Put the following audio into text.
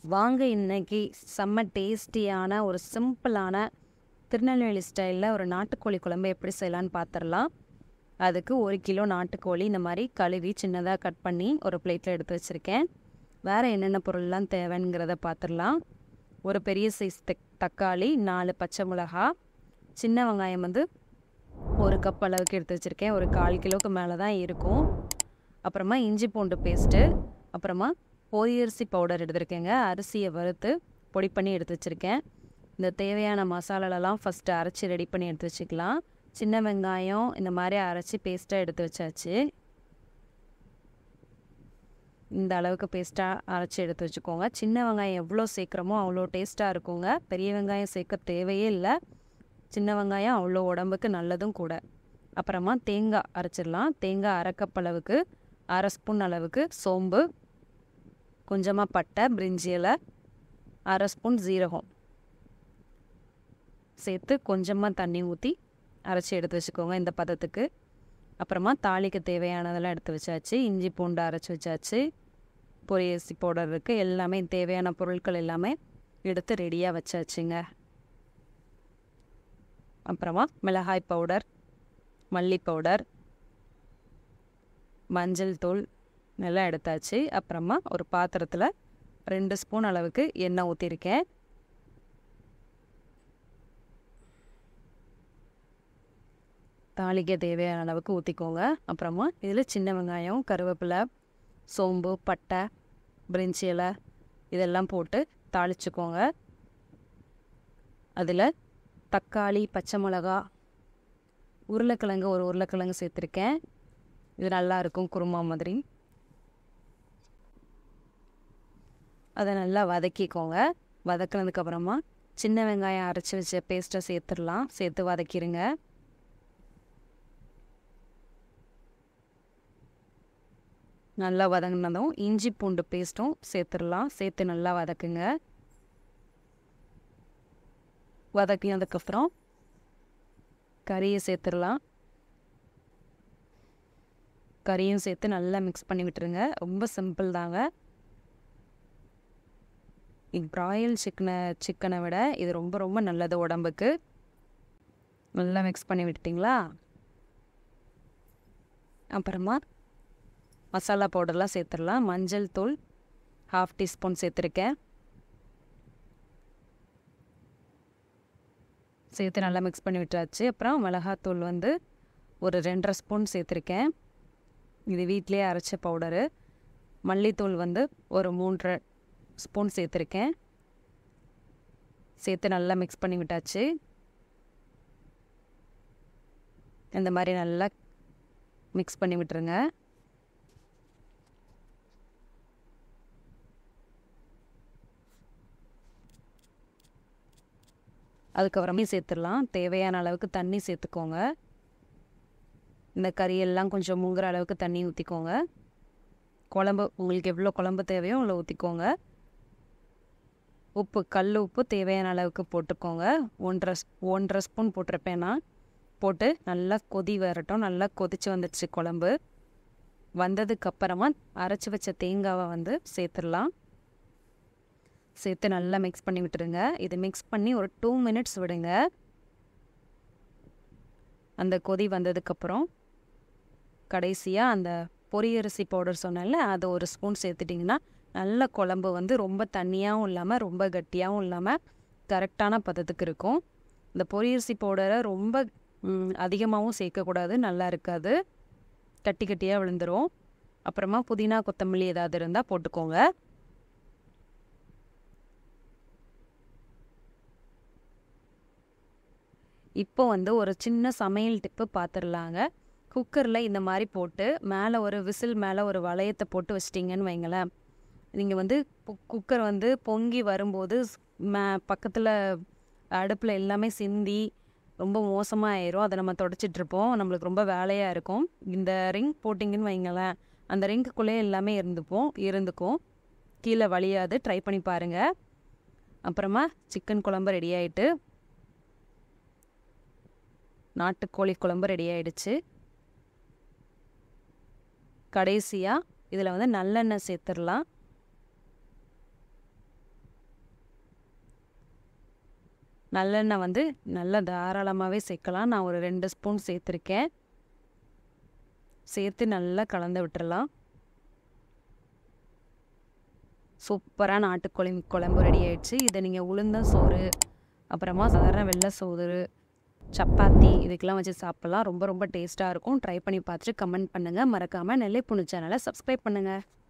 வாங்க இன்னைக்கு செம்ம டேஸ்டியான ஒரு சிம்பிளான திருநெல்வேலி ஸ்டைலில் ஒரு நாட்டுக்கோழி குழம்பு எப்படி செய்யலான்னு பார்த்துடலாம் அதுக்கு ஒரு கிலோ நாட்டுக்கோழி இந்த மாதிரி கழுவி சின்னதாக கட் பண்ணி ஒரு பிளேட்டில் எடுத்து வச்சுருக்கேன் வேறு என்னென்ன பொருள்லாம் தேவைங்கிறத பார்த்துடலாம் ஒரு பெரிய சைஸ் தக்காளி நாலு பச்சை மிளகா சின்ன வெங்காயம் வந்து ஒரு கப் அளவுக்கு எடுத்து வச்சுருக்கேன் ஒரு கால் கிலோவுக்கு மேலே தான் இருக்கும் அப்புறமா இஞ்சி பூண்டு பேஸ்ட்டு அப்புறமா பொரியரிசி பவுடர் எடுத்திருக்கேங்க அரிசியை வறுத்து பொடி பண்ணி எடுத்து வச்சுருக்கேன் இந்த தேவையான மசாலாலெல்லாம் ஃபஸ்ட்டு அரைச்சி ரெடி பண்ணி எடுத்து வச்சுக்கலாம் சின்ன வெங்காயம் இந்த மாதிரி அரைச்சி பேஸ்ட்டாக எடுத்து வச்சாச்சு இந்த அளவுக்கு பேஸ்ட்டாக அரைச்சி எடுத்து வச்சுக்கோங்க சின்ன வெங்காயம் எவ்வளோ சேர்க்குறோமோ அவ்வளோ டேஸ்ட்டாக இருக்குங்க பெரிய வெங்காயம் சேர்க்க தேவையே இல்லை சின்ன வெங்காயம் அவ்வளோ உடம்புக்கு நல்லதும் கூட அப்புறமா தேங்காய் அரைச்சிடலாம் தேங்காய் அரைக்கப் அளவுக்கு அரை ஸ்பூன் அளவுக்கு சோம்பு கொஞ்சமாக பட்டை பிரிஞ்சி இலை அரை ஸ்பூன் ஜீரகம் சேர்த்து கொஞ்சமாக தண்ணி ஊற்றி அரைச்சி எடுத்து வச்சுக்கோங்க இந்த பதத்துக்கு அப்புறமா தாளிக்கு தேவையானதெல்லாம் எடுத்து வச்சாச்சு இஞ்சி பூண்டு அரைச்சி வச்சாச்சு பொரியரிசி பவுடர் இருக்குது எல்லாமே தேவையான பொருட்கள் எல்லாமே எடுத்து ரெடியாக வச்சாச்சுங்க அப்புறமா மிளகாய் பவுடர் மல்லி பவுடர் மஞ்சள் தூள் நல்லா எடுத்தாச்சு அப்புறமா ஒரு பாத்திரத்தில் ரெண்டு ஸ்பூன் அளவுக்கு எண்ணெய் ஊற்றிருக்கேன் தாளிக்க தேவையான அளவுக்கு ஊற்றிக்கோங்க அப்புறமா இதில் சின்ன வெங்காயம் கருவேப்பிலை சோம்பு பட்டை பிரிஞ்சி இலை இதெல்லாம் போட்டு தாளிச்சுக்கோங்க அதில் தக்காளி பச்சை மிளகா உருளைக்கிழங்கு ஒரு உருளைக்கிழங்கு சேர்த்துருக்கேன் இது நல்லா இருக்கும் குருமா மாதிரி அதை நல்லா வதக்கிக்கோங்க வதக்கினதுக்கப்புறமா சின்ன வெங்காயம் அரைச்சி வச்ச பேஸ்ட்டை சேர்த்துடலாம் சேர்த்து வதக்கிடுங்க நல்லா வதங்கினதும் இஞ்சி பூண்டு பேஸ்ட்டும் சேர்த்துடலாம் சேர்த்து நல்லா வதக்குங்க வதக்கினதுக்கப்புறம் கறியை சேர்த்துடலாம் கறியும் சேர்த்து நல்லா மிக்ஸ் பண்ணி விட்டுருங்க ரொம்ப சிம்பிள் தாங்க ப்ராயில் சிக்கனை சிக்கனை விட இது ரொம்ப ரொம்ப நல்லது உடம்புக்கு நல்லா மிக்ஸ் பண்ணி விட்டுட்டிங்களா அப்புறமா மசாலா பவுடர்லாம் சேர்த்துடலாம் மஞ்சள் தூள் ஹாஃப் டீஸ்பூன் சேர்த்துருக்கேன் சேர்த்து நல்லா மிக்ஸ் பண்ணி விட்டாச்சு அப்புறம் மிளகாத்தூள் வந்து ஒரு ரெண்டரை ஸ்பூன் சேர்த்துருக்கேன் இது வீட்டிலே அரைச்ச பவுடரு மல்லித்தூள் வந்து ஒரு மூன்றரை ஸ்பூன் சேர்த்துருக்கேன் சேர்த்து நல்லா மிக்ஸ் பண்ணி விட்டாச்சு இந்த மாதிரி நல்லா மிக்ஸ் பண்ணி விட்டுருங்க அதுக்கப்புறமே சேர்த்துடலாம் தேவையான அளவுக்கு தண்ணி சேர்த்துக்கோங்க இந்த கறியெல்லாம் கொஞ்சம் முங்குற அளவுக்கு தண்ணி ஊற்றிக்கோங்க குழம்பு உங்களுக்கு எவ்வளோ குழம்பு தேவையோ அவ்வளோ ஊற்றிக்கோங்க உப்பு கல் உப்பு தேவையான அளவுக்கு போட்டுக்கோங்க ஒன்றரை ஒன்றரை ஸ்பூன் போட்டிருப்பேன் நான் போட்டு நல்லா கொதி வரட்டும் நல்லா கொதிச்சு வந்துடுச்சு குழம்பு வந்ததுக்கப்புறமா அரைச்சி வச்ச தேங்காவை வந்து சேர்த்துடலாம் சேர்த்து நல்லா மிக்ஸ் பண்ணி விட்டுருங்க இது மிக்ஸ் பண்ணி ஒரு டூ மினிட்ஸ் விடுங்க அந்த கொதி வந்ததுக்கப்புறம் கடைசியாக அந்த பொரியரிசி பவுடர் சொன்னேன்ல அதை ஒரு ஸ்பூன் சேர்த்துட்டிங்கன்னா நல்ல குழம்பு வந்து ரொம்ப தண்ணியாகவும் இல்லாமல் ரொம்ப கட்டியாகவும் இல்லாமல் கரெக்டான பதத்துக்கு இருக்கும் இந்த பொரியரிசி பவுடரை ரொம்ப அதிகமாகவும் சேர்க்கக்கூடாது நல்லா இருக்காது கட்டி கட்டியாக விழுந்துடும் அப்புறமா புதினா கொத்தமல்லி ஏதாவது இருந்தால் போட்டுக்கோங்க இப்போ வந்து ஒரு சின்ன சமையல் டிப்பு பார்த்துடலாங்க குக்கரில் இந்த மாதிரி போட்டு மேலே ஒரு விசில் மேலே ஒரு வளையத்தை போட்டு வச்சிட்டிங்கன்னு வைங்களேன் நீங்கள் வந்து குக்கர் வந்து பொங்கி வரும்போது மே பக்கத்தில் அடுப்பில் எல்லாமே சிந்தி ரொம்ப மோசமாக ஆயிரும் அதை நம்ம தொடச்சிட்ருப்போம் நம்மளுக்கு ரொம்ப வேலையாக இருக்கும் இந்த ரிங் போட்டிங்கன்னு வைங்களேன் அந்த ரிங்குக்குள்ளே எல்லாமே இருந்துப்போம் இருந்துக்கும் கீழே வழியாது ட்ரை பண்ணி பாருங்கள் அப்புறமா சிக்கன் குழம்பு ரெடி ஆகிட்டு நாட்டுக்கோழி குழம்பு ரெடி ஆயிடுச்சு கடைசியாக இதில் வந்து நல்லெண்ணெய் சேர்த்துடலாம் நல்லெண்ணெய் வந்து நல்லா தாராளமாகவே சேர்க்கலாம் நான் ஒரு ரெண்டு ஸ்பூன் சேர்த்துருக்கேன் சேர்த்து நல்லா கலந்து விட்டுறலாம் சூப்பராக நாட்டுக்கோழி குழம்பு ரெடி ஆயிடுச்சு இதை நீங்கள் உளுந்த சோறு அப்புறமா சாதாரண வெள்ளை சோறு சப்பாத்தி இதுக்கெல்லாம் வச்சு சாப்பிட்லாம் ரொம்ப ரொம்ப டேஸ்ட்டாக இருக்கும் ட்ரை பண்ணி பார்த்துட்டு கமெண்ட் பண்ணுங்கள் மறக்காமல் நெல்லை புண்ணு சேனலை சப்ஸ்கிரைப் பண்ணுங்கள்